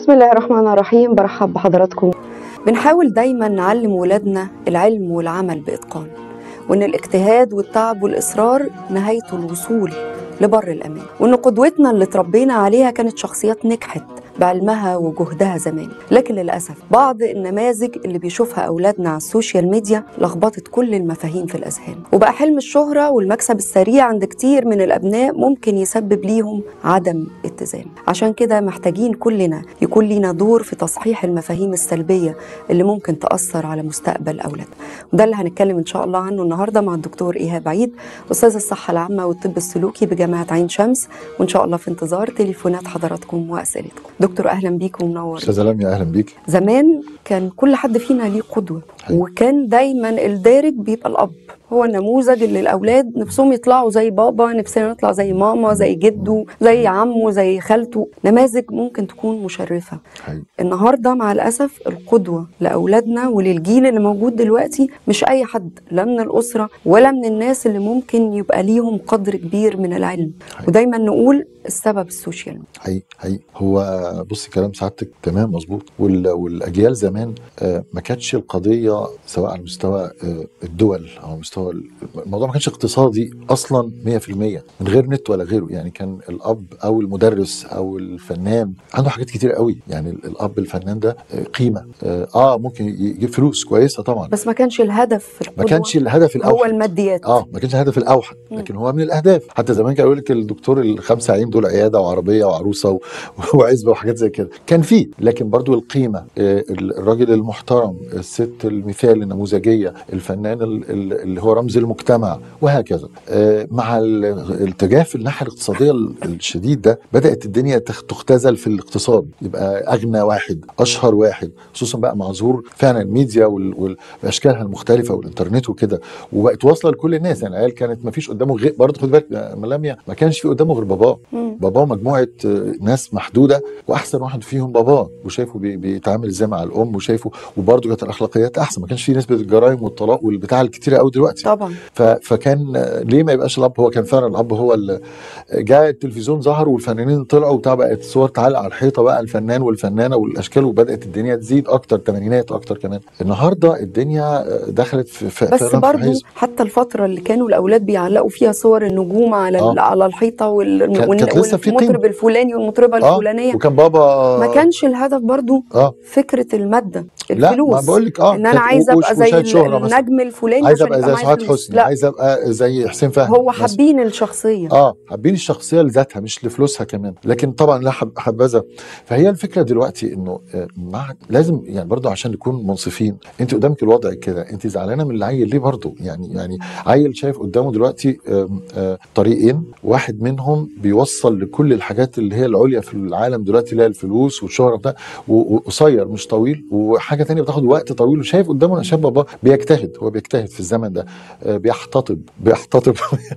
بسم الله الرحمن الرحيم برحب بحضراتكم بنحاول دايما نعلم ولادنا العلم والعمل بإتقان وإن الاجتهاد والتعب والإصرار نهايته الوصول لبر الأمان وإن قدوتنا اللي تربينا عليها كانت شخصيات نجحت بعلمها وجهدها زمان لكن للأسف بعض النماذج اللي بيشوفها أولادنا على السوشيال ميديا لخبطت كل المفاهيم في الأذهان وبقى حلم الشهرة والمكسب السريع عند كتير من الأبناء ممكن يسبب ليهم عدم اتزان عشان كده محتاجين كلنا يكون لينا دور في تصحيح المفاهيم السلبية اللي ممكن تأثر على مستقبل أولادنا وده اللي هنتكلم إن شاء الله عنه النهاردة مع الدكتور إيهاب عيد أستاذ الصحة العامة والطب السلوكي بجامعة عين شمس وإن شاء الله في انتظار تليفونات حضراتكم وأسئلتكم دكتور أهلا بيك ومنور استاذه لميا اهلا بيك زمان كان كل حد فينا ليه قدوة حقيقي. وكان دايما الدارج بيبقى الأب هو النموذج اللي الأولاد نفسهم يطلعوا زي بابا نفسنا نطلع زي ماما زي جده زي عمه زي خالته نماذج ممكن تكون مشرفة حقيقي. النهاردة مع الأسف القدوة لأولادنا وللجيل اللي موجود دلوقتي مش أي حد لا من الأسرة ولا من الناس اللي ممكن يبقى ليهم قدر كبير من العلم حقيقي. ودايما نقول السبب السوشيال ميديا حقيقي حقيقي هو بص كلام سعادتك تمام مظبوط وال- والاجيال زمان آه، ما كانتش القضيه سواء على مستوى آه، الدول او مستوى ال- الموضوع ما كانش اقتصادي اصلا 100% من غير نت ولا غيره يعني كان الاب او المدرس او الفنان عنده حاجات كتير قوي يعني ال- الاب الفنان ده آه، قيمه اه آه، ممكن يجيب فلوس كويسه طبعا بس ما كانش الهدف في ما القدوة كانش الهدف هو الاوحد الماديات اه ما كانش الهدف الاوحد مم. لكن هو من الاهداف حتى زمان كانوا يقول لك الدكتور الخمسه عين دول عياده وعربيه وعروسه و- وعزبه وحاجات زي كده كان فيه لكن برضو القيمه آه، الراجل المحترم الست المثال النموذجيه الفنان ال- ال- اللي هو رمز المجتمع وهكذا آه، مع ال- الاتجاه في الناحيه الاقتصاديه ال- الشديد ده بدات الدنيا تخ- تختزل في الاقتصاد يبقى اغنى واحد اشهر واحد خصوصا بقى مع ظهور فعلا الميديا وال- وال- واشكالها المختلفه والانترنت وكده وبقت واصله لكل الناس يعني العيال كانت ما فيش قدامه غير برضه خد بالك يا ملاميا ما كانش في قدامه غير باباه مم. باباه مجموعه آه، ناس محدوده واحسن واحد فيهم باباه وشايفه بي- بيتعامل ازاي مع الام وشايفه وبرضه كانت الاخلاقيات احسن ما كانش في نسبه الجرائم والطلاق والبتاع الكتيره قوي دلوقتي طبعا ف- فكان آه، ليه ما يبقاش الاب هو كان فعلا الاب هو اللي جاء التلفزيون ظهر والفنانين طلعوا وبتاع بقت صور تعلق على الحيطه بقى الفنان والفنانه والاشكال وبدات الدنيا تزيد اكتر ثمانينات اكتر كمان النهارده الدنيا آه، دخلت في في بس فعلاً في برضو حيز. حتى الفترة اللي كانوا الأولاد بيعلقوا فيها صور النجوم على آه. على الحيطة وال... كان- وال- كانت لسه في قيمة. والمطرب الفلاني والمطربة اه الفلانية وكان بابا ما كانش الهدف برضو اه فكرة المادة لا الفلوس ما بقول لك اه ان انا كانت عايزه وش- ابقى زي وشاهد شهرة مثلاً. النجم الفلاني عايز عشان ابقى يبقى زي معايا سعاد فلوس. حسني لا عايز ابقى زي حسين فهمي هو مثلاً. حابين الشخصيه اه حابين الشخصيه لذاتها مش لفلوسها كمان لكن طبعا لا حب حبذا فهي الفكره دلوقتي انه آه، مع لازم يعني برضو عشان نكون منصفين انت قدامك الوضع كده انت زعلانه من العيل ليه برضو يعني يعني عيل شايف قدامه دلوقتي آم، آه، طريقين واحد منهم بيوصل لكل الحاجات اللي هي العليا في العالم دلوقتي اللي هي الفلوس والشهره بتاع و- وقصير مش طويل وحاجه تانية بتاخد وقت طويل وشايف قدامه شايف بابا بيجتهد هو بيجتهد في الزمن ده آه، بيحتطب بيحتطب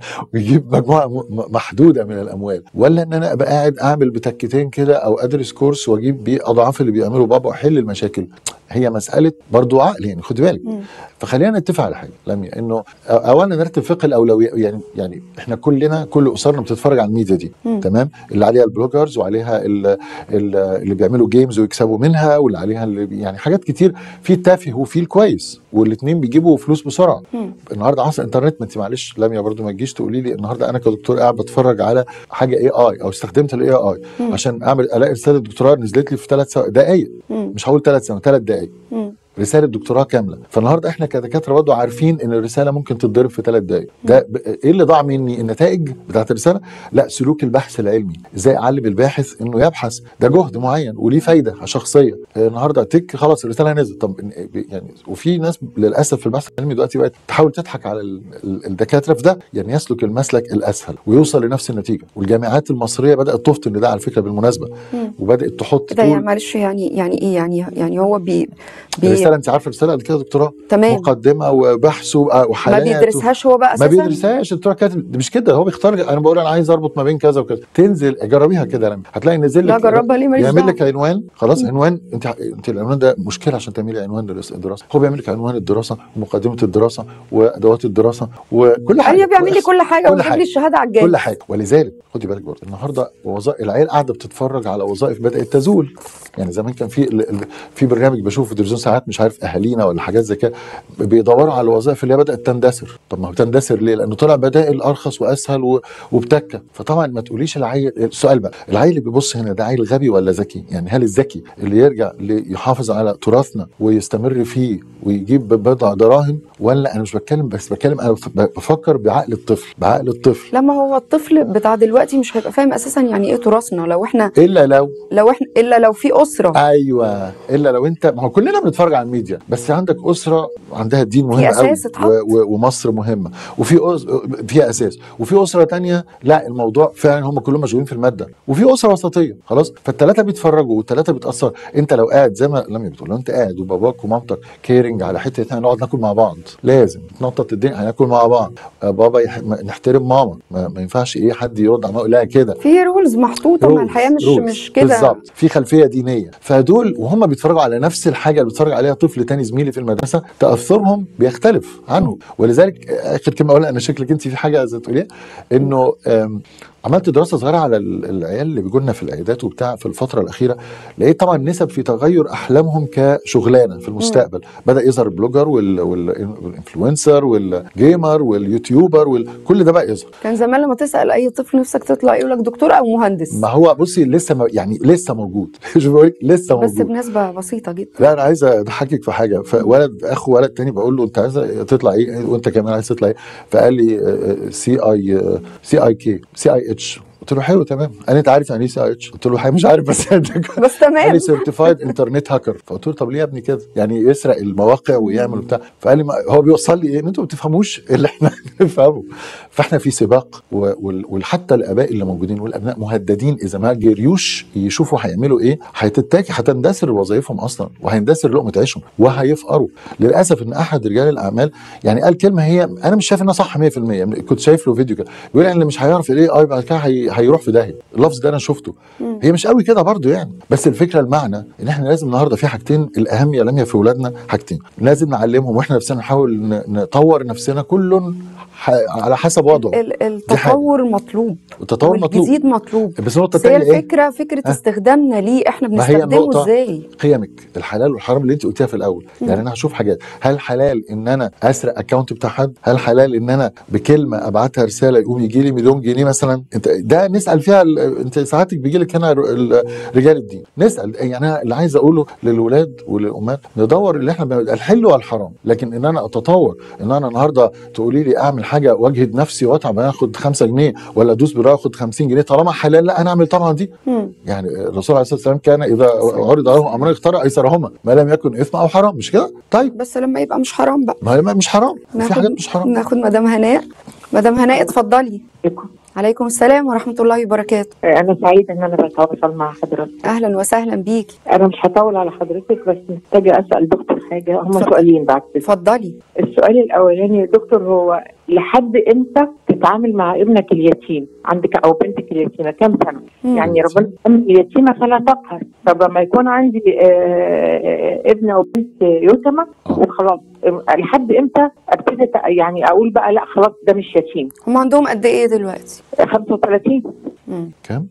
ويجيب مجموعه م- م- محدوده من الاموال ولا ان انا ابقى قاعد اعمل بتكتين كده او ادرس كورس واجيب بيه اضعاف اللي بيعمله بابا واحل المشاكل هي مساله برضو عقل يعني خد بالك مم. فخلينا نتفق على حاجه لميا انه اولا نرتب فقه الاولويات يعني يعني احنا كلنا كل اسرنا بتتفرج على الميديا دي مم. تمام اللي عليها البلوجرز وعليها ال- ال- اللي بيعملوا جيمز ويكسبوا منها واللي عليها اللي بي- يعني حاجات كتير في التافه وفي الكويس والاثنين بيجيبوا فلوس بسرعه مم. النهارده عصر الانترنت ما انت معلش لميا برضو ما تجيش تقولي لي النهارده انا كدكتور قاعد بتفرج على حاجه اي اي او استخدمت الاي اي مم. عشان اعمل الاقي رساله دكتوراه نزلت لي في ثلاث دقائق مم. مش هقول ثلاث سنوات ثلاث دقائق مم. رساله دكتوراه كامله فالنهارده احنا كدكاتره برضه عارفين ان الرساله ممكن تتضرب في ثلاث دقائق ده ب... ايه اللي ضاع مني النتائج بتاعت الرساله لا سلوك البحث العلمي ازاي اعلم الباحث انه يبحث ده جهد معين وليه فايده شخصيه آه، النهارده تك خلاص الرساله نزلت طب إن- يعني وفي ناس للاسف في البحث العلمي دلوقتي بقت تحاول تضحك على ال- ال- الدكاتره في ده يعني يسلك المسلك الاسهل ويوصل لنفس النتيجه والجامعات المصريه بدات تفطن لده على فكره بالمناسبه مم. وبدات تحط ده يعني تقول معلش يعني يعني ايه يعني يعني هو بي, بي الرساله انت عارفه الرساله قبل كده دكتوراه تمام مقدمه وبحث وبقى- ما وحالات بيدرسهاش هو بقى ما اساسا بيدرسهاش الدكتور كاتب ده مش كده هو بيختار انا بقول انا عايز اربط ما بين كذا وكذا تنزل جربيها كده لما هتلاقي نزل لا لك جربها ليه ماليش يعمل دعوة. لك عنوان خلاص مم. عنوان انت انت العنوان ده مشكله عشان تعملي عنوان للرس- الدراسه هو بيعمل لك عنوان الدراسه ومقدمه الدراسه وادوات الدراسه وكل حاجه ايوه بيعمل لي كل حاجه كل ويجيب حاجة. لي الشهاده على الجاي كل حاجه ولذلك خدي بالك برضه النهارده وظائف العيال قاعده بتتفرج على وظائف بدات تزول يعني زمان كان في ال- ال- في برنامج بشوفه في التلفزيون ساعات مش عارف اهالينا ولا حاجات زي كده بيدوروا على الوظائف اللي هي بدات تندثر طب ما هو تندثر ليه لانه طلع بدائل ارخص واسهل و- وبتكه فطبعا ما تقوليش العيل السؤال بقى العيل اللي بيبص هنا ده عيل غبي ولا ذكي يعني هل الذكي اللي يرجع اللي يحافظ على تراثنا ويستمر فيه ويجيب بضع دراهم ولا انا مش بتكلم بس بتكلم انا بفكر بعقل الطفل بعقل الطفل لما هو الطفل بتاع دلوقتي مش هيبقى فاهم اساسا يعني ايه تراثنا لو احنا الا لو لو احنا الا لو في اسره ايوه الا لو انت ما هو كلنا بنتفرج على الميديا بس عندك اسره عندها الدين مهم أساس قوي اتحط. و- و- ومصر مهمه وفي أس... فيها اساس وفي اسره تانية لا الموضوع فعلا هم كلهم مشغولين في الماده وفي اسره وسطيه خلاص فالثلاثه بيتفرجوا والثلاثه بيتاثروا انت لو قاعد زي ما لما بتقول لو انت قاعد وباباك ومامتك كيرنج على حته احنا نقعد ناكل مع بعض لازم نطط الدنيا هناكل مع بعض آه، بابا يح... ما- نحترم ماما ما, ما ينفعش ايه حد يرد على لا كده في رولز محطوطه ما rules- الحياه مش rules. مش كده بالظبط في خلفيه دينيه فدول وهم بيتفرجوا على نفس الحاجه اللي بيتفرج عليها طفل تاني زميلي في المدرسه تاثرهم بيختلف عنه ولذلك اخر كلمه اقولها انا شكلك انت في حاجه عايزه تقوليها انه آم، عملت دراسه صغيره على ال- العيال اللي بيجوا لنا في العيادات وبتاع في الفتره الاخيره لقيت طبعا نسب في تغير احلامهم كشغلانه في المستقبل بدا يظهر البلوجر وال- وال- والانفلونسر والجيمر واليوتيوبر وال- كل ده بقى يظهر كان زمان لما تسال اي طفل نفسك تطلع يقول لك دكتور او مهندس ما هو بصي لسه ما يعني لسه موجود شوف بقول لك لسه بس موجود بنسبه بسيطه جدا لا انا عايز اضحكك في حاجه فولد اخو ولد تاني بقول له انت عايز تطلع ايه وانت كمان عايز تطلع ايه فقال لي سي اي سي اي كي سي اي اتش قلت له حلو تمام انا انت عارف يعني ايه سي اي اتش قلت له حقيقة مش عارف بس بس قال تمام لي سيرتيفايد انترنت هاكر فقلت له طب ليه يا ابني كده يعني يسرق المواقع ويعمل بتاع فقال لي ما هو بيوصل لي ايه ان انتوا ما بتفهموش اللي احنا بنفهمه فاحنا في سباق و- وال- وحتى الاباء اللي موجودين والابناء مهددين اذا ما جريوش يشوفوا هيعملوا ايه هتتاكي هتندثر وظائفهم اصلا وهيندثر لقمه عيشهم وهيفقروا للاسف ان احد رجال الاعمال يعني قال كلمه هي انا مش شايف انها صح 100% كنت شايف له فيديو كده بيقول يعني اللي مش هيعرف الاي اي بعد كده هي- هيروح في داهيه اللفظ ده انا شفته هي مش قوي كده برضو يعني بس الفكره المعنى ان احنا لازم النهارده في حاجتين الاهم يا لميا في اولادنا حاجتين لازم نعلمهم واحنا نفسنا نحاول ن- نطور نفسنا كل ح- على حسب وضعه ال- دي حاجة. التطور مطلوب التطور مطلوب والجديد مطلوب بس النقطه بس هي الثانيه ايه الفكره فكره ها؟ استخدامنا ليه احنا ما هي بنستخدمه النقطة ازاي قيمك الحلال والحرام اللي انت قلتيها في الاول يعني انا هشوف حاجات هل حلال ان انا اسرق اكونت بتاع حد هل حلال ان انا بكلمه ابعتها رساله يقوم يجي لي مليون جنيه مثلا انت ده نسال فيها ال- انت ساعاتك بيجي لك هنا ر- ال- رجال الدين نسال يعني انا اللي عايز اقوله للولاد وللامهات ندور اللي احنا بنعمل الحل والحرام لكن ان انا اتطور ان انا النهارده تقولي لي اعمل حاجه واجهد نفسي واتعب انا اخد 5 جنيه ولا ادوس برايه اخد 50 جنيه طالما حلال لا انا اعمل طبعا دي مم. يعني الرسول عليه الصلاه والسلام كان اذا عرض له امران اختار ايسرهما ما لم يكن اثم او حرام مش كده؟ طيب بس لما يبقى مش حرام بقى ما هي مش حرام في ناخد- حاجات مش حرام ناخد مدام هناء مدام هناء اتفضلي عليكم. عليكم السلام ورحمه الله وبركاته أنا سعيدة إن أنا بتواصل مع حضرتك اهلا وسهلا بيكي أنا مش هطول على حضرتك بس محتاجة أسأل دكتور حاجة هما اتفضل. سؤالين بعد كده اتفضلي السؤال الأولاني يا دكتور هو لحد إمتى تتعامل مع ابنك اليتيم عندك أو بنتك اليتيمة كم سنة؟ مم. يعني ربنا أم اليتيمة فلا تقهر طب لما يكون عندي آه، آه، ابن أو بنت يتمة آه. وخلاص لحد إمتى أبتدي أت- يعني أقول بقى لا خلاص ده مش يتيم هم عندهم قد ايه دلوقتي 35 مم. كام؟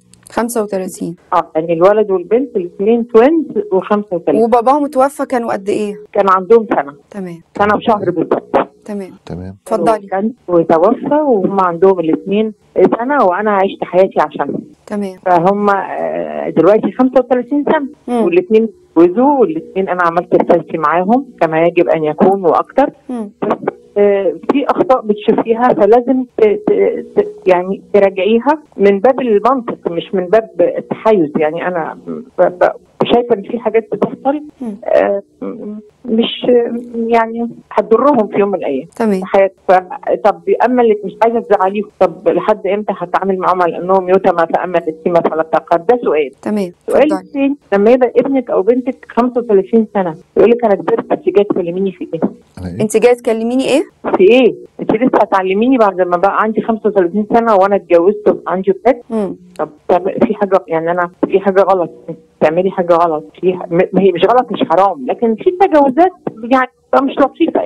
35 اه يعني الولد والبنت الاثنين توينز و35 وباباهم توفى كانوا قد ايه كان عندهم سنه تمام سنه وشهر بالظبط تمام تمام اتفضلي كان وتوفى وهم عندهم الاثنين سنه وانا عشت حياتي عشانهم تمام فهم آه، دلوقتي 35 سنه مم. والاثنين اتجوزوا والاثنين انا عملت رسالتي معاهم كما يجب ان يكون واكتر مم. بس آه، في اخطاء بتشوفيها فلازم ت- ت- ت- يعني تراجعيها من باب المنطق مش من باب التحيز يعني انا ب- ب- شايفه ان في حاجات بتحصل مم. آه، م- مش يعني هتضرهم في يوم من الايام تمام في حياتك ف- طب اما اللي مش عايزه تزعليهم طب لحد امتى هتعامل معاهم على انهم يتمى فاما اليتيمه فلا تقهر ده سؤال تمام سؤال اتفضلي الثاني لما يبقى ابنك او بنتك 35 سنه يقول لك انا كبرت بس جاي تكلميني في ايه؟ انا ايه؟ انت جايه تكلميني ايه في ايه؟ انت لسه هتعلميني بعد ما بقى عندي 35 سنه وانا اتجوزت وبقى عندي ولاد مم. طب طب في حاجه يعني انا في حاجه غلط انت بتعملي حاجه غلط في ح- م- ما هي مش غلط مش حرام لكن في تجاوزات يعني بقى مش لطيفه يعني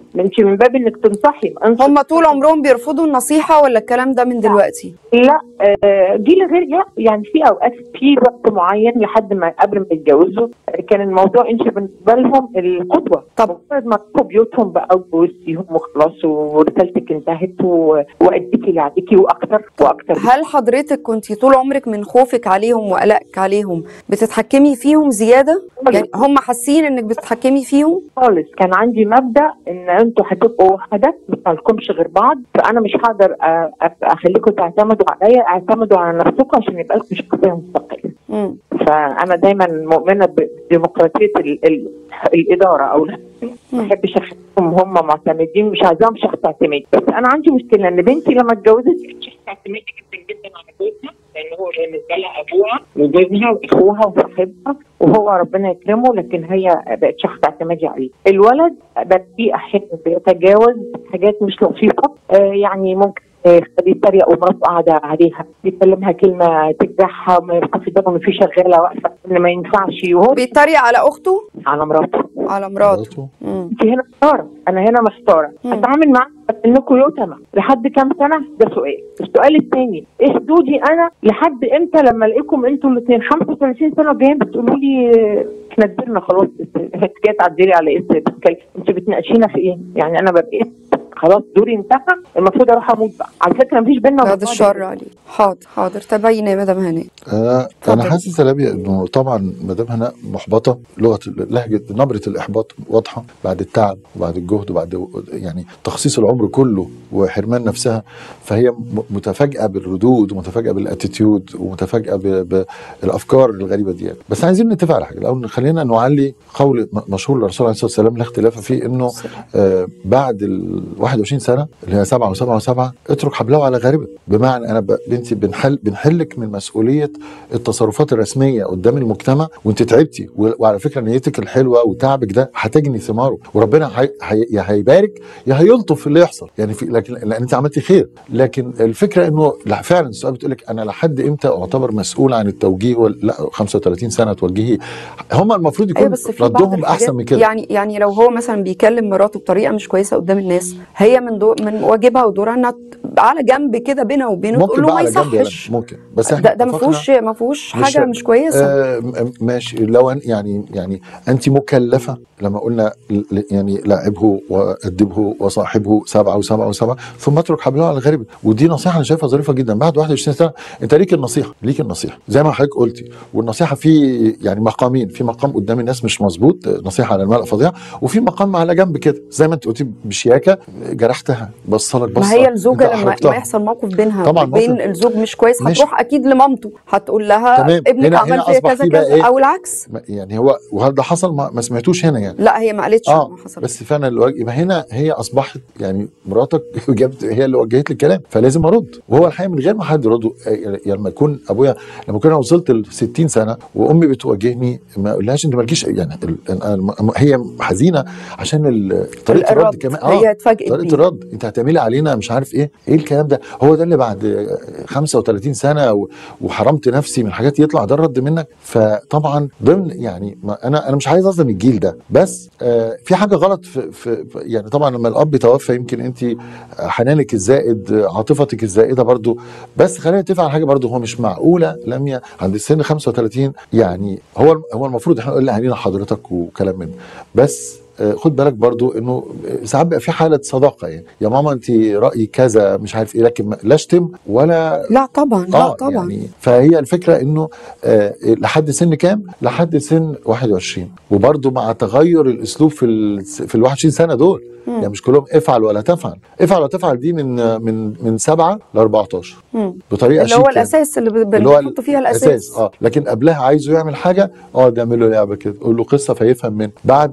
انت من باب انك تنصحي انصح هم طول عمرهم بيرفضوا النصيحه ولا الكلام ده من دلوقتي لا آه، جيل غير لا يعني في اوقات في وقت معين لحد ما قبل ما يتجوزوا آه، كان الموضوع انت بالنسبه لهم القدوه طب. مجرد ما تدخلوا بيوتهم بقى وتوصيهم وخلاص ورسالتك انتهت و- واديكي اللي عليكي واكتر واكتر هل حضرتك كنت طول عمرك من خوفك عليهم وقلقك عليهم بتتحكمي فيهم زياده يعني هم حاسين انك بتتحكمي فيهم خالص كان عندي مبدا ان انتوا هتبقوا وحده ما لكمش غير بعض فانا مش هقدر أ- أ- اخليكم تعتمدوا عليا اعتمدوا على نفسكم عشان يبقى لكم شخصيه مستقله مم. فانا دايما مؤمنه بديمقراطيه ال ال الاداره او لا ما بحبش اخليهم هم معتمدين مش عايزاهم شخص اعتمادي بس انا عندي مشكله ان بنتي لما اتجوزت كانت شخص اعتمادي جدا جدا على جوزها لان هو بالنسبه لها ابوها وجوزها واخوها وصاحبها وهو ربنا يكرمه لكن هي بقت شخص اعتمادي عليه الولد بقى فيه احيانا بيتجاوز حاجات مش لطيفه آه يعني ممكن آه، يتريق ومراته قاعده عليها يكلمها كلمه تجرحها وما يبقى في باله ان في شغاله واقفه ان ما ينفعش وهو بيتريق على اخته على مراته على مراته مراته. مم. انت هنا محتاره انا هنا محتاره مم. اتعامل معاك انكم يتامى لحد كام سنه ده سؤال السؤال الثاني ايه حدودي انا لحد امتى لما الاقيكم انتوا الاثنين 35 سنه جايين بتقولوا لي اه، احنا كبرنا خلاص انت جايه تعدلي على ايه بتتكلم انت بتناقشينا في ايه يعني انا ببقى إيه؟ خلاص دوري انتهى المفروض اروح اموت بقى على فكره مفيش بينا بعد وبين بعض الشر عليه حاضر حاضر تبين يا مدام هناء انا اتفضل. انا حاسس يا لبيا انه طبعا مدام هناء محبطه لغه لهجه نبره الاحباط واضحه بعد التعب وبعد الجهد وبعد يعني تخصيص العمر كله وحرمان نفسها فهي م- متفاجئه بالردود ومتفاجئه بالاتيتيود ومتفاجئه ب- بالافكار الغريبه دي بس عايزين نتفق على حاجه الاول خلينا نعلي قول م- مشهور للرسول عليه الصلاه والسلام لا اختلاف فيه انه آه بعد ال 21 سنه اللي هي سبعه وسبعه وسبعه اترك حبله على غاربه بمعنى انا ب- بنتي بنحل بنحلك من مسؤوليه التصرفات الرسميه قدام المجتمع وانت تعبتي و- وعلى فكره نيتك الحلوه وتعبك ده هتجني ثماره وربنا هي- هي- يا هيبارك يا هيلطف في اللي يحصل يعني في لكن لان انت عملتي خير لكن الفكره انه لا فعلا السؤال بتقول لك انا لحد امتى اعتبر مسؤول عن التوجيه ولا لا 35 سنه توجهي هم المفروض يكون ايوه بس في بعض ردهم الحاجات احسن من كده يعني يعني لو هو مثلا بيكلم مراته بطريقه مش كويسه قدام الناس هي من دو من واجبها ودورها انها ت- على جنب كده بينها وبينه ممكن تقول له بقى ما على جنب يا يصحش لمى، ممكن بس احنا ده ده ما اتفقنا- فيهوش ما فيهوش مش- حاجه مش كويسه آه م- ماشي لو أن يعني يعني انت مكلفه لما قلنا ل- يعني لاعبه وادبه وصاحبه سبعه وسبعه وسبعه ثم اترك حبله على الغريب ودي نصيحه انا شايفها ظريفه جدا بعد 21 سنه انت ليك النصيحه ليك النصيحه زي ما حضرتك قلتي والنصيحه في يعني مقامين في مقام قدام الناس مش مظبوط آه، نصيحه على الملأ فظيعه وفي مقام على جنب كده زي ما انت قلتي بشياكه جرحتها بصلك بصه ما هي الزوجه انت لما ما أحرجتها. يحصل موقف بينها طبعاً وبين موقف. الزوج مش كويس مش- هتروح اكيد لمامته هتقول لها تمام. ابنك هنا- عمل هنا فيا أصبح كذا في بقى كذا إيه؟ او العكس ما- يعني هو وهل ده حصل ما, ما سمعتوش هنا يعني لا هي ما قالتش اه ما حصل بس فعلا اللي وج- يبقى هنا هي اصبحت يعني مراتك جابت هي اللي وجهت لي الكلام فلازم ارد وهو الحقيقه من غير ما حد يرد آه، يعني لما يكون ابويا لما كنا وصلت ل 60 سنه وامي بتواجهني ما اقولهاش انت مالكيش يعني ال- ال- ال- هي حزينه عشان ال- طريقه الرد كمان هي اتفاجئت طريقه بيه. الرد انت هتعملي علينا مش عارف ايه ايه الكلام ده هو ده اللي بعد آه، 35 سنه و- وحرمت نفسي من حاجات يطلع ده الرد منك فطبعا ضمن يعني ما انا انا مش عايز اظلم الجيل ده بس آه في حاجه غلط في, في في- يعني طبعا لما الاب توفى يمكن انت حنانك الزائد آه، عاطفتك الزائده برضو بس خلينا نتفق على حاجه برضو هو مش معقوله لميا عند السن 35 يعني هو هو المفروض احنا نقول لاهالينا حضرتك وكلام من بس آه، خد بالك برضو انه ساعات بقى في حاله صداقه يعني يا ماما انت رايك كذا مش عارف ايه لكن ما- لا اشتم ولا لا طبعا لا طبعا يعني فهي الفكره انه آه لحد سن كام؟ لحد سن 21 وبرضه مع تغير الاسلوب في ال في ال 21 سنه دول يعني مش كلهم افعل ولا تفعل افعل ولا تفعل دي من من من 7 ل 14 مم. بطريقه اللي هو شيك يعني. الاساس اللي ب- اللي هو بنحط فيها الاساس اه لكن قبلها عايزه يعمل حاجه اه ده اعمل له لعبه كده قول له قصه فيفهم منها بعد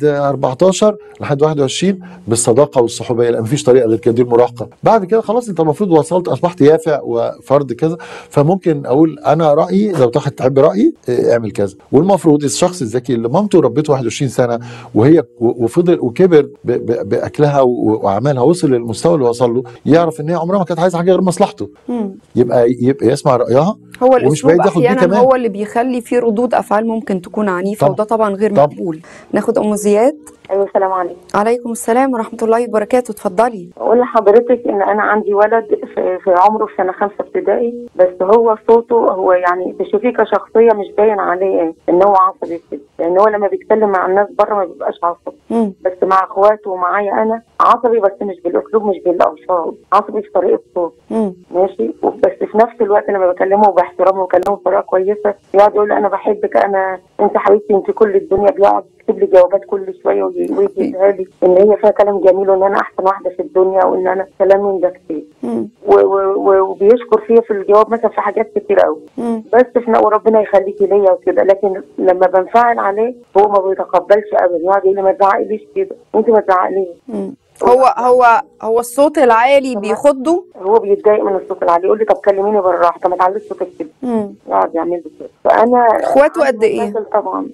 14 لحد 21 بالصداقه والصحوبيه لان مفيش طريقه غير كده دي المراهقه بعد كده خلاص انت المفروض وصلت اصبحت يافع وفرد كذا فممكن اقول انا رايي لو تاخد تحب رايي اه، اعمل كذا والمفروض الشخص الذكي اللي مامته ربته 21 سنه وهي و- وفضل وكبر ب- ب- باكلها و- واعمالها وصل للمستوى اللي وصل له يعرف ان هي عمرها ما كانت عايزه حاجه غير مصلحته مم. يبقى يبقى يسمع رايها هو ومش الاسلوب بعيد ياخد بيه احيانا كمان. هو اللي بيخلي فيه ردود افعال ممكن تكون عنيفه طبعا. وده طبعا غير طبعا. مقبول ناخد ام زياد ايوه السلام عليكم عليكم السلام ورحمه الله وبركاته اتفضلي اقول لحضرتك ان انا عندي ولد في, في عمره في سنه خمسه ابتدائي بس هو صوته هو يعني تشوفيه كشخصيه مش باين عليه ان هو عصبي كده لان هو لما بيتكلم مع الناس بره ما بيبقاش عصبي مم. بس مع اخواته ومعايا انا عصبي بس مش بالاسلوب مش بالالفاظ عصبي في طريقه صوت مم. ماشي بس في نفس الوقت لما بكلمه باحترام وبكلمه بطريقه كويسه يقعد يقول لي انا بحبك انا انت حبيبتي انت كل الدنيا بيقعد يكتب لي جوابات كل شويه وي- ويديها لي ان هي فيها كلام جميل وان انا احسن واحده في الدنيا وان انا كلام من ده كتير مم. و- و- و- وبيشكر فيا في الجواب مثلا في حاجات كتير قوي مم. بس في وربنا يخليكي ليا وكده لكن لما بنفعل عليه هو ما بيتقبلش ابدا يقعد يقول لي ما تزعقليش كده انت ما تزعقليش مم. هو هو هو الصوت العالي بيخضه هو بيتضايق من الصوت العالي يقول لي طب كلميني بالراحه طب ما تعليش صوتك كده مم. يقعد يعمل لي كده فانا اخواته قد ايه؟ مشاكل طبعا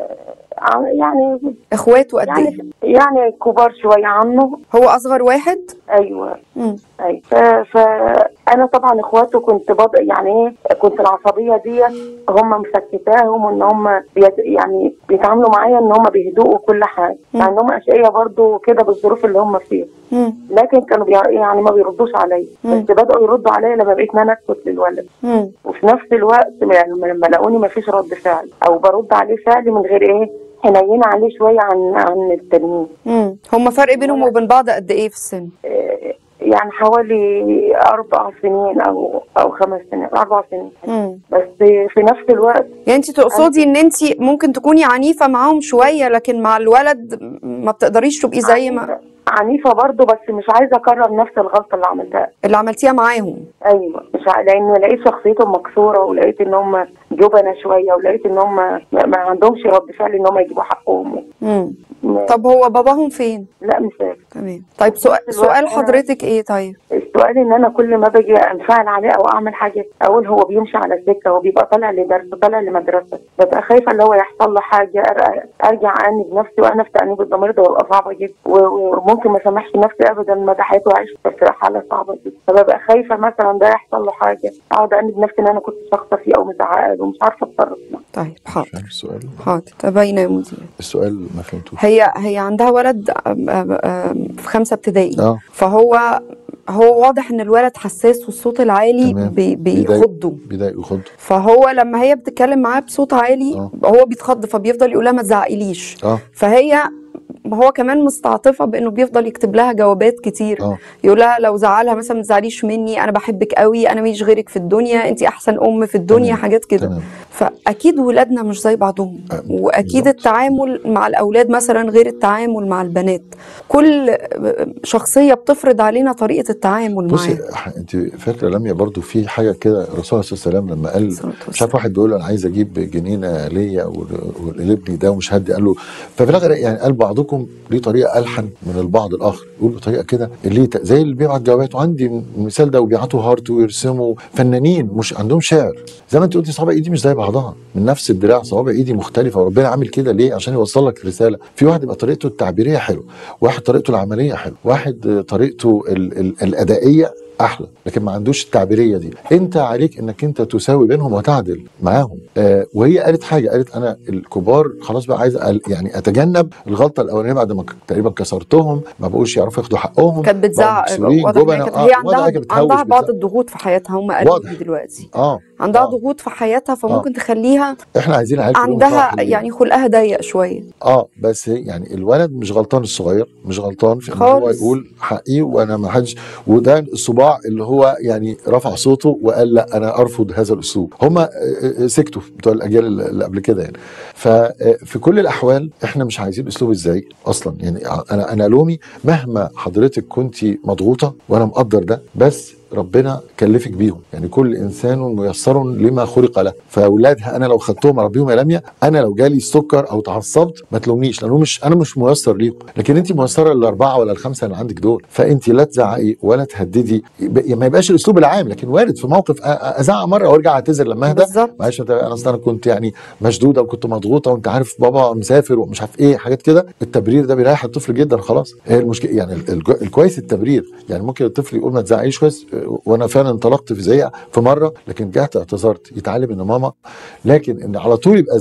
آه، يعني اخواته قد ايه؟ يعني يعني كبار شويه عنه هو اصغر واحد؟ ايوه مم. ايوه ف- فانا طبعا اخواته كنت بض... يعني ايه كنت العصبيه دي هم مسكتاهم وان هم بيت... يعني بيتعاملوا معايا ان هم بيهدوء وكل حاجه مع ان هم اشقيه برضو كده بالظروف اللي هم فيها مم. لكن كانوا بي... يعني ما بيردوش عليا مم. بس بداوا يردوا عليا لما بقيت ان انا اسكت للولد مم. وفي نفس الوقت يعني لما لقوني ما فيش رد فعل او برد عليه فعل من غير ايه حنينه عليه شويه عن عن التانيين مم. هم فرق بينهم وبين بعض قد ايه في السن؟ إيه، يعني حوالي اربع سنين او او خمس سنين اربع سنين مم. بس في نفس الوقت يعني انت تقصدي ان انت ممكن تكوني عنيفه معاهم شويه لكن مع الولد ما بتقدريش تبقي زي ما عنيفة- عنيفه برضه بس مش عايزه اكرر نفس الغلطه اللي عملتها اللي عملتيها معاهم ايوه مش ع... لان لقيت شخصيتهم مكسوره ولقيت ان هم جبنه شويه ولقيت ان هم ما, ما عندهمش رد فعل ان هم يجيبوا حقهم مم. م- طب هو باباهم فين؟ لا مش عارف. تمام طيب سؤال سؤال حضرتك ايه طيب؟ السؤال ان انا كل ما باجي انفعل عليه او اعمل حاجه اقول هو بيمشي على السكه هو بيبقى طالع لدرس طالع لمدرسه ببقى خايفه اللي هو يحصل له حاجه أر- ارجع انب نفسي وانا في تانيب الضمير ده ببقى صعبه جدا و- وممكن ما اسامحش نفسي ابدا مدى حياتي وعيش في حاله صعبه جدا فببقى خايفه مثلا ده يحصل له حاجه اقعد انب نفسي ان انا كنت شخصه فيه او مزعقه له ومش عارفه اتصرف معاه. طيب حاضر مش عارف السؤال حاضر تبين يا مدير السؤال ما فهمتوش هي هي عندها ولد آم، آم، آم، في خمسه ابتدائي اه فهو هو واضح ان الولد حساس والصوت العالي تمام. بي بيضايق. بيخضه بيضايق يخض فهو لما هي بتتكلم معاه بصوت عالي آه. هو بيتخض فبيفضل يقول لها ما تزعقليش اه فهي هو كمان مستعطفه بانه بيفضل يكتب لها جوابات كتير اه يقول لها لو زعلها مثلا ما تزعليش مني انا بحبك قوي انا مش غيرك في الدنيا انت احسن ام في الدنيا تمام. حاجات كده تمام فاكيد ولادنا مش زي بعضهم أه، واكيد بالظبط. التعامل مع الاولاد مثلا غير التعامل مع البنات كل شخصيه بتفرض علينا طريقه التعامل بصي معاها ح- انت فاكره لميا برضو في حاجه كده الرسول صلى الله عليه وسلم لما قال الصلاة مش عارف واحد بيقول له انا عايز اجيب جنينه ليا ول- ولابني ده ومش هدي قال له ففي الاخر يعني قال بعضكم ليه طريقه الحن من البعض الاخر يقول بطريقه كده اللي ت- زي اللي بيبعت جوابات وعندي المثال ده وبيبعتوا هارت ويرسموا فنانين مش عندهم شعر زي ما انت قلتي صوابع ايدي مش زي بعضها من نفس الدراع صوابع ايدي مختلفه وربنا عامل كده ليه عشان يوصل لك رساله في واحد يبقى طريقته التعبيريه حلو واحد طريقته العمليه حلو واحد آه، طريقته ال ال الادائيه احلى لكن ما عندوش التعبيريه دي انت عليك انك انت تساوي بينهم وتعدل معاهم آه وهي قالت حاجه قالت انا الكبار خلاص بقى عايز أقل- يعني اتجنب الغلطه الاولانيه بعد ما ك- تقريبا كسرتهم ما بقوش يعرفوا ياخدوا حقهم كانت بتزعق بقوا مكسورين، واضح إن جبنة. هي كانت آه، هي واضح عندها إنها بتهوش عندها بعض بتزعق. الضغوط في حياتها هم قالوا واضح. لي دلوقتي اه عندها آه. ضغوط في حياتها فممكن تخليها احنا عايزين العيال كلهم عندها يطلعوا حلوين. يعني خلقها ضيق شويه اه بس يعني الولد مش غلطان الصغير مش غلطان في ان هو خالص. يقول حقي وانا ما حدش وده الصباع اللي هو يعني رفع صوته وقال لا انا ارفض هذا الاسلوب هم سكتوا بتوع الاجيال اللي قبل كده يعني ففي كل الاحوال احنا مش عايزين اسلوب ازاي اصلا يعني انا انا لومي مهما حضرتك كنت مضغوطه وانا مقدر ده بس ربنا كلفك بيهم يعني كل انسان ميسر لما خلق له فاولادها انا لو خدتهم اربيهم يا لميا انا لو جالي السكر او تعصبت ما تلومنيش لانه مش انا مش ميسر ليهم لكن انت ميسره للاربعه ولا الخمسه اللي عندك دول فانت لا تزعقي ولا تهددي يبقى- ما يبقاش الاسلوب العام لكن وارد في موقف أ- أ- ازعق مره وارجع اعتذر لما اهدى بالظبط معلش انت انا اصلا كنت يعني مشدوده وكنت مضغوطه وانت عارف بابا مسافر ومش عارف ايه حاجات كده التبرير ده بيريح الطفل جدا خلاص هي المشكله يعني ال- الج- الكويس التبرير يعني ممكن الطفل يقول ما تزعقيش كويس اه، وانا فعلا انطلقت في زعيق في مره لكن رجعت اعتذرت يتعلم ان ماما لكن ان على طول يبقى زي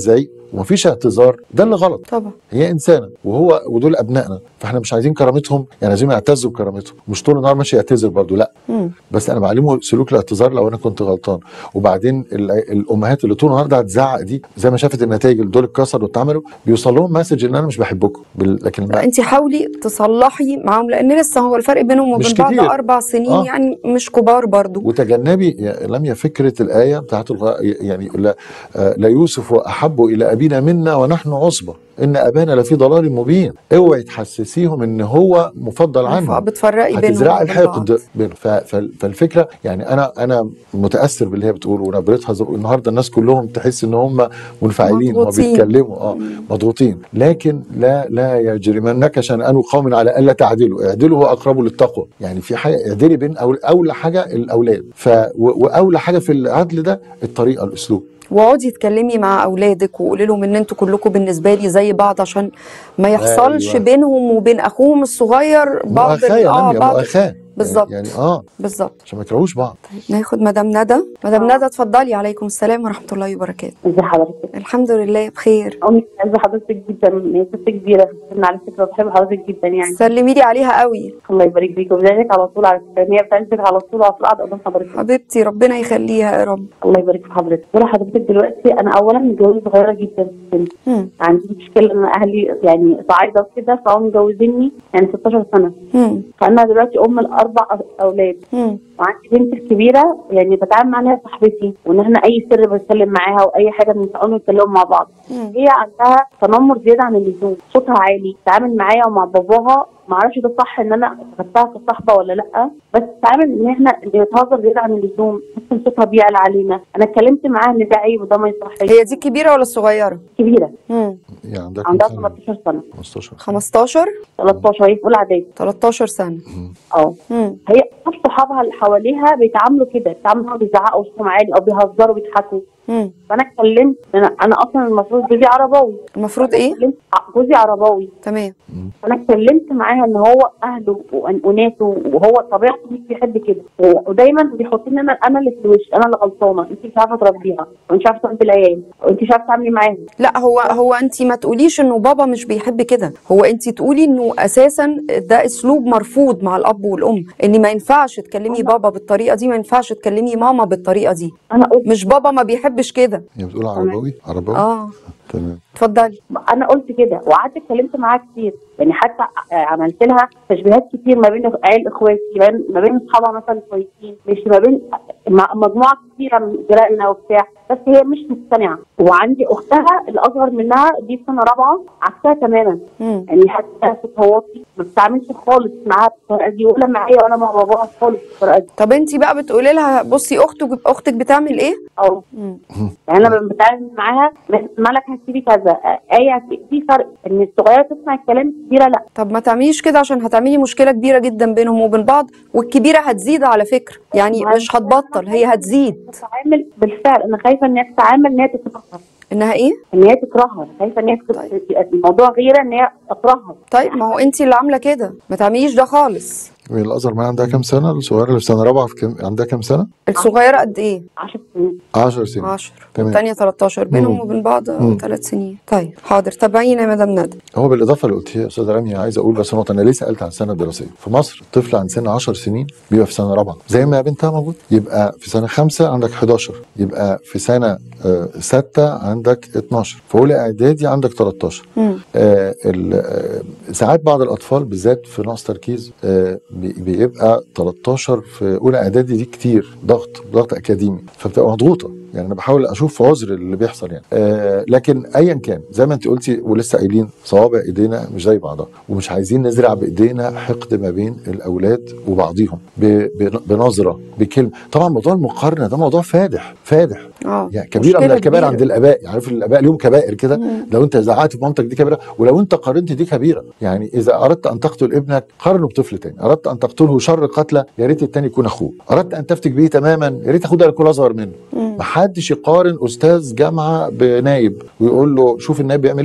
ومفيش اعتذار ده اللي غلط طبعا هي انسانه وهو ودول ابنائنا فاحنا مش عايزين كرامتهم يعني عايزين يعتزوا بكرامتهم مش طول النهار ماشي يعتذر برضه لا مم. بس انا بعلمه سلوك الاعتذار لو انا كنت غلطان وبعدين ال- الامهات اللي طول النهار ده هتزعق دي زي ما شافت النتائج اللي دول اتكسروا واتعملوا بيوصل لهم مسج ان انا مش بحبكم بال- لكن ما انت حاولي تصلحي معاهم لان لسه هو الفرق بينهم وبين مش بعض كتير. اربع سنين آه. يعني مش كبار برضو وتجنبي يا- لميا فكره الايه بتاعت الغ... يعني لا, آه، لا يوسف احب الى ابينا منا ونحن عصبه ان ابانا لفي ضلال مبين اوعي تحسسيهم ان هو مفضل عنهم بتفرقي بينهم هتزرع وبين الحقد بعض. بينهم ف- ف- فالفكره يعني انا انا متاثر باللي هي بتقول ونبرتها زي- النهارده الناس كلهم تحس ان هم منفعلين مضغوطين. وبيتكلموا اه مضغوطين لكن لا لا يجرمنك شنآن قوم على الا تعدلوا اعدلوا هو اقرب للتقوى يعني في حاجه اعدلي بين أول اولى حاجه الاولاد ف و- واولى حاجه في العدل ده الطريقه الاسلوب واقعدي تكلمي مع اولادك وقولي لهم ان انتوا كلكم بالنسبه لي زي بعض عشان ما يحصلش أيوة. بينهم وبين اخوهم الصغير بعض ال- مؤاخاه يا اه لميا بعض مؤاخاه بالظبط. يعني اه بالظبط عشان ما يكرهوش بعض ناخد مدام ندى مدام ندى اتفضلي عليكم السلام ورحمه الله وبركاته ازي حضرتك الحمد لله بخير امي عايزه حضرتك جدا هي ست كبيره في السن على فكره بحب حضرتك جدا يعني سلمي لي عليها قوي الله يبارك فيك وبدايتك على طول على فكره هي بتعزك على طول على طول قاعده قدام حضرتك حبيبتي ربنا يخليها يا رب الله يبارك في حضرتك ولا حضرتك دلوقتي انا اولا متجوزه صغيره جدا في السن مم. عندي مشكله ان اهلي يعني صعايده وكده فهم مجوزيني يعني 16 سنه مم. فانا دلوقتي ام الاربع أ- اولاد مم. وعندي بنت الكبيره يعني بتعامل معاها صاحبتي وان احنا اي سر بنتكلم معاها واي حاجه بنتقابل نتكلم مع بعض مم. هي عندها تنمر زياده عن اللزوم صوتها عالي تتعامل معايا ومع باباها ما اعرفش ده صح ان انا خدتها كصاحبه ولا لا بس تتعامل ان احنا اللي بتهزر زياده عن اللزوم بس إن صوتها بيعلى علينا انا اتكلمت معاها ان ده عيب وده ما يصحش هي دي الكبيره ولا الصغيره كبيره مم. يعني عندك عندها كام سنة؟ 13 سنه 15 15 13 هي في اولى اعدادي 13 سنه اه مم. هي صحاب صحابها اللي حواليها بيتعاملوا كده بيتعاملوا إنهم بيزعقوا صوتهم عالي او بيهزروا بيضحكوا مم. فانا اتكلمت انا انا اصلا المفروض جوزي عرباوي المفروض ايه اتكلمت- جوزي عرباوي تمام انا اتكلمت معاها ان هو اهله وأن- وناسه وهو طبيعته مش بيحب كده و- ودايما بيحطني انا انا اللي في الوش انا اللي غلطانه انت مش عارفه تربيها وانت مش عارفه تربي العيال وانت مش عارفه تعملي معاهم لا هو هو انت ما تقوليش انه بابا مش بيحب كده هو انت تقولي انه اساسا ده اسلوب مرفوض مع الاب والام ان ما ينفعش تكلمي بابا بالطريقه دي ما ينفعش تكلمي ماما بالطريقه دي انا قلت مش بابا ما بيحبش كده هي بتقول عرباوي عرباوي اه تمام اتفضلي انا قلت كده وقعدت اتكلمت معاها كتير يعني حتى ع- عملت لها تشبيهات كتير ما بين عيال اخواتي ما بين- ما بين اصحابها مثلا كويسين مش ما بين مع- مجموعه كتيره من جيراننا وبتاع بس هي مش مقتنعه وعندي اختها الاصغر منها دي في سنه رابعه عكسها تماما مم. يعني حتى صوتها واطي ما بتتعاملش خالص معاها بالطريقه دي ولا معايا ولا مع باباها خالص بالطريقه دي طب انت بقى بتقولي لها بصي اختك اختك بتعمل ايه اه مم. يعني انا لما بتعامل معاها مالك هتسيبي كذا ايه هت- في فرق ان الصغيره تسمع الكلام الكبيره لا طب ما تعمليش كده عشان هتعملي مشكله كبيره جدا بينهم وبين بعض والكبيره هتزيد على فكره يعني مش هتبطل هي هتزيد تتعامل بالفعل انا خايفه ان هي تتعامل ان هي تكرهها انها ايه ان هي تكرهها خايفه ان هي تكره- الموضوع غيره ان هي تكرهها طيب ما هو انت اللي عامله كده ما تعمليش ده خالص وهي الازهر ما عندها كام سنه الصغيره اللي في سنه رابعه في كام عندها كام سنه الصغيره قد ايه 10 سنين 10 سنين 10 تمام. والثانيه 13 بينهم مم. وبين بعض مم. ثلاث سنين طيب حاضر تابعينا يا مدام ندى هو بالاضافه اللي قلتيها يا استاذه رامي عايز اقول بس نقطه انا ليه سالت عن السنه الدراسيه في مصر الطفل عند سن 10 سنين بيبقى في سنه رابعه زي ما بنتها موجود يبقى في سنه خمسه عندك 11 يبقى في سنه آه، سته عندك 12 في اولى اعدادي عندك 13 مم. آه ال- آه ساعات بعض الاطفال بالذات في نقص تركيز آه بي- بيبقى 13 في اولى اعدادي دي كتير ضغط ضغط اكاديمي فبتبقى مضغوطه يعني انا بحاول اشوف عذر اللي بيحصل يعني آه لكن ايا كان زي ما انت قلتي ولسه قايلين صوابع ايدينا مش زي بعضها ومش عايزين نزرع بايدينا حقد ما بين الاولاد وبعضهم ب- ب- بنظره بكلمه طبعا موضوع المقارنه ده موضوع فادح فادح اه يعني كبيره من مشكلة الكبائر كبيرة. عند الاباء عارف الاباء ليهم كبائر كده لو انت زعقت في مامتك دي كبيره ولو انت قارنت دي كبيره يعني اذا اردت ان تقتل ابنك قارنه بطفل تاني اردت ان تقتله شر قتله يا ريت التاني يكون اخوه اردت ان تفتك به تماما يا ريت اخوه ده يكون اصغر منه محدش يقارن استاذ جامعه بنايب ويقول له شوف النايب بيعمل ايه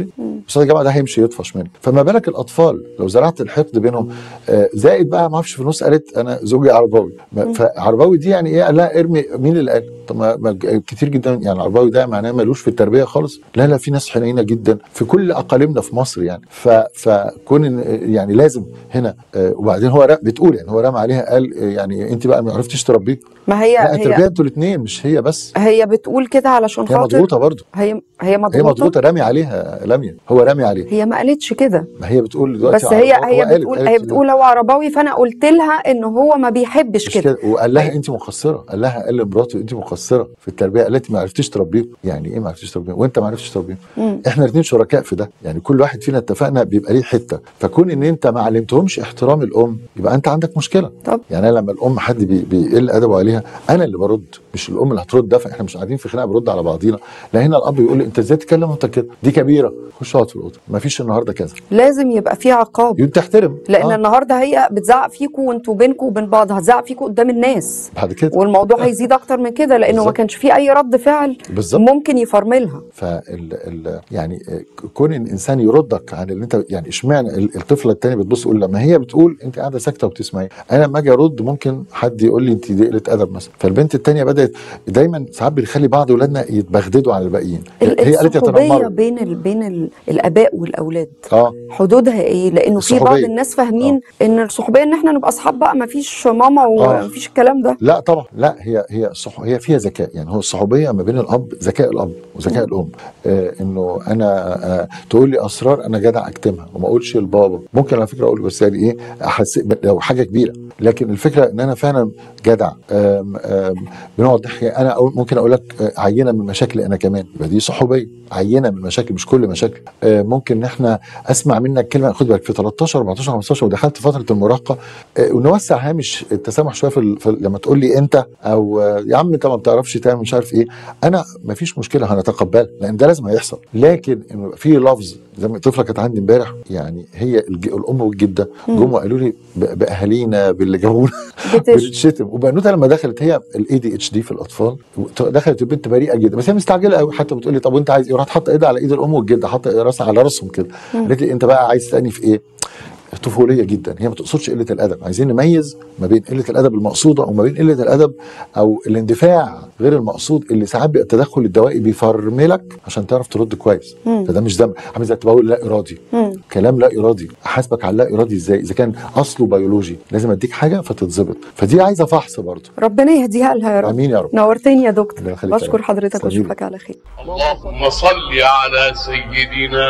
استاذ الجامعه ده هيمشي يطفش منه فما بالك الاطفال لو زرعت الحقد بينهم آه، زائد بقى ما اعرفش في النص قالت انا زوجي عرباوي ما- فعرباوي دي يعني ايه قال لها ارمي مين اللي قال طب ما ما كتير جدا يعني عرباوي ده معناه ملوش في التربيه خالص لا لا في ناس حنينه جدا في كل اقاليمنا في مصر يعني ف فكون إن- يعني لازم هنا آه، وبعدين هو رم- بتقول يعني هو رمى عليها قال آه، يعني انت بقى ما عرفتيش تربيه ما هي لا التربيه هي انتوا الاثنين مش هي بس هي بتقول كده علشان هي خاطر مضغوطه برضه هي هي هي مضغوطه مضغوطه رامي عليها لميا هو رامي عليها هي ما قالتش كده ما هي بتقول دلوقتي بس هي عرباوي. هي هو قالت- بتقول قالت هي بتقول هو عرباوي فانا قلت لها ان هو ما بيحبش مش كده كده وقال لها انت مقصره قال لها قال لمراته انت مقصره في التربيه قالت ما عرفتيش تربيه يعني ايه ما عرفتيش تربيه وانت ما عرفتش تربيه مم. احنا الاثنين شركاء في ده يعني كل واحد فينا اتفقنا بيبقى ليه حته فكون ان انت ما علمتهمش احترام الام يبقى انت عندك مشكله طب. يعني أنا لما الام حد بي بيقل ادبه عليها انا اللي برد مش الام اللي هترد ده فاحنا مش قاعدين في خناقه برد على بعضينا لا هنا الاب يقول لي انت ازاي تتكلم وانت كده دي كبيره خش اقعد في الاوضه ما فيش النهارده كذا لازم يبقى في عقاب يبقى تحترم لان آه. النهارده هي بتزعق فيكوا وانتوا بينكوا وبين بعض هتزعق فيكوا قدام الناس بعد كده والموضوع هيزيد اكتر من كده لانه ما بالظبط. كانش في اي رد فعل بالظبط ممكن يفرملها فال ال يعني آه، كون ان الانسان يردك عن اللي انت يعني اشمعنى ال- الطفله الثانيه بتبص تقول لما هي بتقول انت قاعده ساكته وبتسمعي انا لما اجي ارد ممكن حد يقول لي انت دي قله ادب مثلا فالبنت الثانيه بدات دايما ساعات بنخلي بعض اولادنا يتبغددوا على الباقيين ال- هي قالت الصحوبيه يتنمروا بين ال... بين ال... الاباء والاولاد اه حدودها ايه لانه في بعض الصحوبية. الناس فاهمين ان الصحوبيه ان احنا نبقى اصحاب بقى ما فيش ماما آه. وما فيش الكلام ده لا طبعا لا هي هي الصح هي فيها ذكاء يعني هو الصحوبيه ما بين الاب ذكاء الاب وذكاء الام آه انه انا آه تقول لي اسرار انا جدع اكتمها وما اقولش لبابا ممكن على فكره اقول بس يعني ايه احس لو حاجه كبيره لكن الفكره ان انا فعلا جدع آم آم بنقعد نحكي انا أقول ممكن اقول لك آه، عينه من مشاكلي انا كمان يبقى دي صحوبيه عينه من مشاكل مش كل مشاكل آه ممكن ان احنا اسمع منك كلمه خد بالك في 13 14 15 ودخلت فتره المراهقه آه ونوسع هامش التسامح شويه في, ال- في ال- لما تقول لي انت او آه، يا عم انت ما بتعرفش تعمل مش عارف ايه انا ما فيش مشكله هنتقبل لان ده لازم هيحصل لكن انه يبقى في لفظ زي ما الطفله كانت عندي امبارح يعني هي الج- الام والجده جم وقالوا لي ب- باهالينا باللي جابونا بتش... بتشتم وبنوته لما دخلت هي الاي دي اتش دي في الاطفال دخلت البنت بريئه جدا بس هي مستعجله قوي حتى بتقول لي طب وانت عايز ايه راحت حاطه ايدها على ايد الام والجده حاطه راسها على راسهم كده قالت لي انت بقى عايز تسالني في ايه طفوليه جدا هي ما تقصدش قله الادب عايزين نميز ما بين قله الادب المقصوده وما بين قله الادب او الاندفاع غير المقصود اللي ساعات بيبقى التدخل الدوائي بيفرملك عشان تعرف ترد كويس فده مش ذنب عامل زي التبول لا ارادي كلام لا ارادي احاسبك على لا ارادي ازاي اذا كان اصله بيولوجي لازم اديك حاجه فتتظبط فدي عايزه فحص برضه ربنا يهديها لها يا رب امين يا رب نورتني يا دكتور ربنا يخليك يا بشكر رب. حضرتك تسلمي لي. واشوفك على خير اللهم صل على سيدنا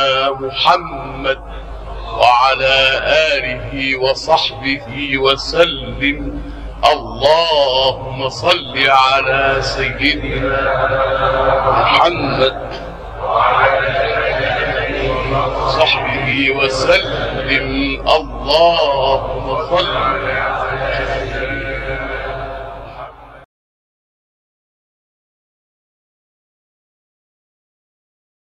محمد وعلى آله وصحبه وسلم اللهم صل على سيدنا محمد وصحبه وسلم اللهم صل